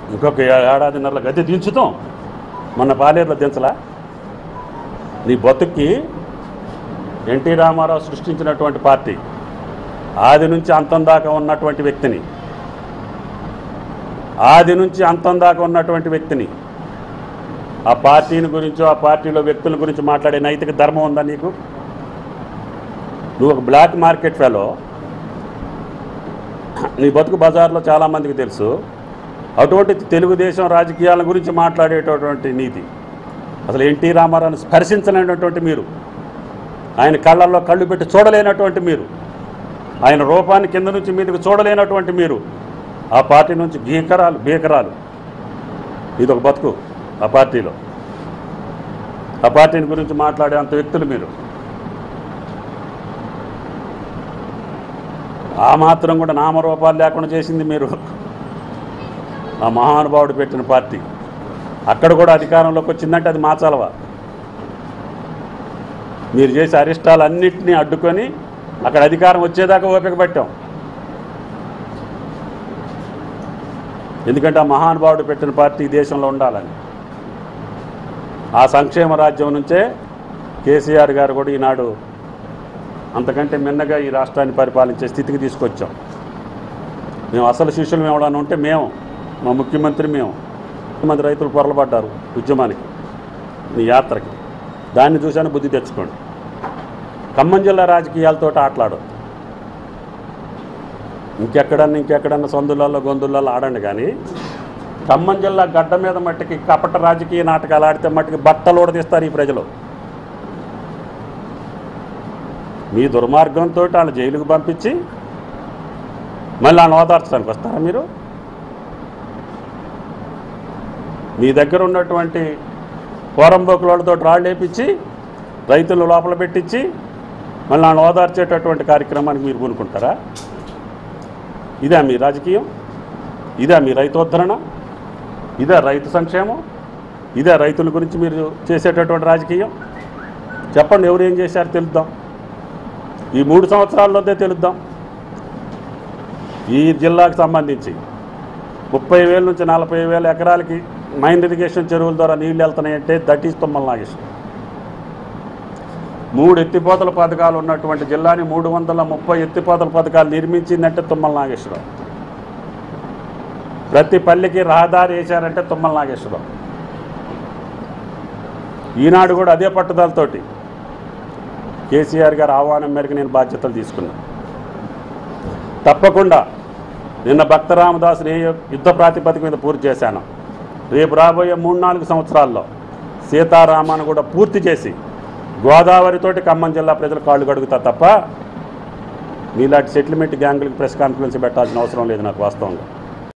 ఇంకొక ఏడాదిన్నర గద్దె దించుతాం మొన్న పాలేరులో దించలా నీ బతుక్కి ఎన్టీ రామారావు సృష్టించినటువంటి పార్టీ ఆది నుంచి అంతం దాకా ఉన్నటువంటి వ్యక్తిని ఆది నుంచి అంతం దాకా ఉన్నటువంటి వ్యక్తిని ఆ పార్టీని గురించో ఆ పార్టీలో వ్యక్తుల గురించి మాట్లాడే నైతిక ధర్మం ఉందా నీకు నువ్వు ఒక బ్లాక్ మార్కెట్ ఫెలో నీ బతుకు బజార్లో చాలామందికి తెలుసు అటువంటి తెలుగుదేశం రాజకీయాల గురించి మాట్లాడేటటువంటి నీతి అసలు ఎన్టీ రామారావుని స్పర్శించలేనటువంటి మీరు ఆయన కళ్ళల్లో కళ్ళు పెట్టి చూడలేనటువంటి మీరు ఆయన రూపాన్ని కింద నుంచి మీదకి చూడలేనటువంటి మీరు ఆ పార్టీ నుంచి గీకరాలు బీకరాలు ఇది ఒక బతుకు ఆ పార్టీలో ఆ పార్టీని గురించి మాట్లాడే అంత వ్యక్తులు మీరు ఆ మాత్రం కూడా నామరూపాలు లేకుండా చేసింది మీరు ఆ మహానుభావుడు పెట్టిన పార్టీ అక్కడ కూడా అధికారంలోకి వచ్చిందంటే అది మాచాలవా మీరు చేసే అరిష్టాలన్నింటినీ అడ్డుకొని అక్కడ అధికారం వచ్చేదాకా ఓపిక పెట్టాం ఎందుకంటే ఆ మహానుభావుడు పెట్టిన పార్టీ ఈ దేశంలో ఉండాలని ఆ సంక్షేమ రాజ్యం నుంచే కేసీఆర్ గారు కూడా ఈనాడు అంతకంటే మిన్నగా ఈ రాష్ట్రాన్ని పరిపాలించే స్థితికి తీసుకొచ్చాం మేము అసలు శిష్యులు ఎవడన్నా ఉంటే మేము మా ముఖ్యమంత్రి మేము మంది రైతులు పొరలబడ్డారు ఉద్యమానికి ఈ యాత్రకి దాన్ని చూశాను బుద్ధి తెచ్చుకోండి ఖమ్మం జిల్లా రాజకీయాలతో ఆటలాడు ఇంకెక్కడన్నా ఇంకెక్కడన్నా సందులలో గొంతులలో ఆడండి కానీ ఖమ్మం జిల్లా గడ్డ మీద మట్టికి కపట రాజకీయ నాటకాలు ఆడితే మట్టికి బట్టలు ఊడదీస్తారు ఈ ప్రజలు మీ దుర్మార్గంతో వాళ్ళు జైలుకు పంపించి మళ్ళీ వాళ్ళని ఓదార్చడానికి వస్తారా మీరు మీ దగ్గర ఉన్నటువంటి పోరంబోకులతో రాళ్ళు వేపించి రైతులు లోపల పెట్టించి మళ్ళీ వాళ్ళని ఓదార్చేటటువంటి కార్యక్రమానికి మీరు పూనుకుంటారా ఇదే మీ రాజకీయం ఇదే మీ రైతోద్ధరణ ఇదే రైతు సంక్షేమం ఇదే రైతుల గురించి మీరు చేసేటటువంటి రాజకీయం చెప్పండి ఎవరు ఏం చేశారు తెలుద్దాం ఈ మూడు సంవత్సరాల్లోనే తెలుద్దాం ఈ జిల్లాకు సంబంధించి ముప్పై వేల నుంచి నలభై వేల ఎకరాలకి మైన్ ఇరిగేషన్ చెరువుల ద్వారా నీళ్ళు వెళ్తున్నాయంటే దట్ ఈస్ తుమ్మల నాగేశ్వరం మూడు ఎత్తిపోతల పథకాలు ఉన్నటువంటి జిల్లాని మూడు వందల ముప్పై ఎత్తిపోతల పథకాలు నిర్మించిందంటే తుమ్మల నాగేశ్వరం ప్రతి పల్లెకి రహదారి వేశారంటే తుమ్మల నాగేశ్వరం ఈనాడు కూడా అదే పట్టుదలతోటి కేసీఆర్ గారి ఆహ్వానం మేరకు నేను బాధ్యతలు తీసుకున్నాను తప్పకుండా నిన్న భక్త రామదాసుని ఏ యుద్ధ ప్రాతిపదిక మీద పూర్తి చేశాను రేపు రాబోయే మూడు నాలుగు సంవత్సరాల్లో సీతారామాను కూడా పూర్తి చేసి గోదావరితోటి ఖమ్మం జిల్లా ప్రజలు కాళ్ళు కడుగుతా తప్ప మీలాంటి సెటిల్మెంట్ గ్యాంగులకి ప్రెస్ కాన్ఫరెన్స్ పెట్టాల్సిన అవసరం లేదు నాకు వాస్తవంగా